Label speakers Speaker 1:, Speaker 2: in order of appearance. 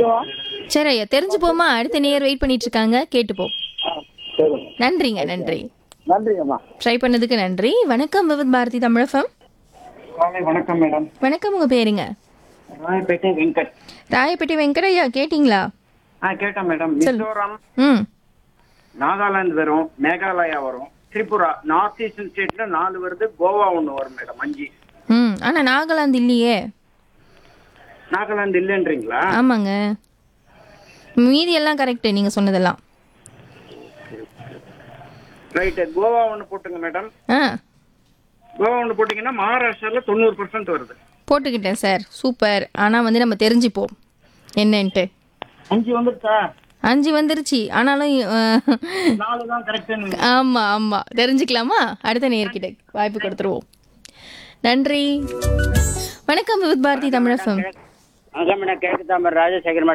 Speaker 1: தெரிஞ்சுக்குவோம்
Speaker 2: சரி ஐயா தெரிஞ்சு போமா அடுத்த நேர் வெயிட் பண்ணிட்டு இருக்காங்க கேட்டுப்போம்
Speaker 1: ஆ, சரி
Speaker 2: நன்றிங்க நன்றி
Speaker 1: நன்றிங்கம்மா
Speaker 2: ட்ரை பண்ணதுக்கு நன்றி வணக்கம் விவித் பாரதி தமிழகம்
Speaker 3: காலை வணக்கம் மேடம்
Speaker 2: வணக்கம் உங்க பேருங்க
Speaker 3: ராயப்பேட்டை வெங்கட்
Speaker 2: ராயப்பேட்டை வெங்கடையா கேட்டிங்களா
Speaker 3: ஆ கேட்டேன் மேடம் மிசோரம்
Speaker 2: ம்
Speaker 3: நாகாலாந்து வரும் மேகாலயா வரும் திரிபுரா நார்த் ஈஸ்டர்ன் ஸ்டேட்ல நாலு வருது கோவா ஒண்ணு வரும் மேடம் அஞ்சு
Speaker 2: ம் ஆனா நாகாலாந்து இல்லையே
Speaker 3: நாகாலாந்து இல்லைன்றீங்களா
Speaker 2: ஆமாங்க மீதி எல்லாம் கரெக்ட் நீங்க சொன்னதெல்லாம்
Speaker 3: ரைட்டு கோவா ஒண்ணு போட்டுங்க மேடம்
Speaker 2: ஆ
Speaker 3: கோவா ஒண்ணு போட்டீங்கன்னா மகாராஷ்டிரால தொண்ணூறு பர்சன்ட் வருது
Speaker 2: போட்டுக்கிட்டேன் சார் சூப்பர் ஆனா வந்து நம்ம தெரிஞ்சுப்போம் என்னன்ட்டு
Speaker 3: அஞ்சு வந்துருச்சா
Speaker 2: அஞ்சு வந்துருச்சு ஆனாலும் அஹ்,
Speaker 3: நாலு தான் கரெக்ட்
Speaker 2: ஆமா ஆமா தெரிஞ்சுக்கலாமா அடுத்த நேர்கிட்ட வாய்ப்பு கொடுத்துருவோம் நன்றி வணக்கம் விவித் பாரதி தமிழகம்
Speaker 3: அதான் மேடம் கேக்குதா ராஜசேகர்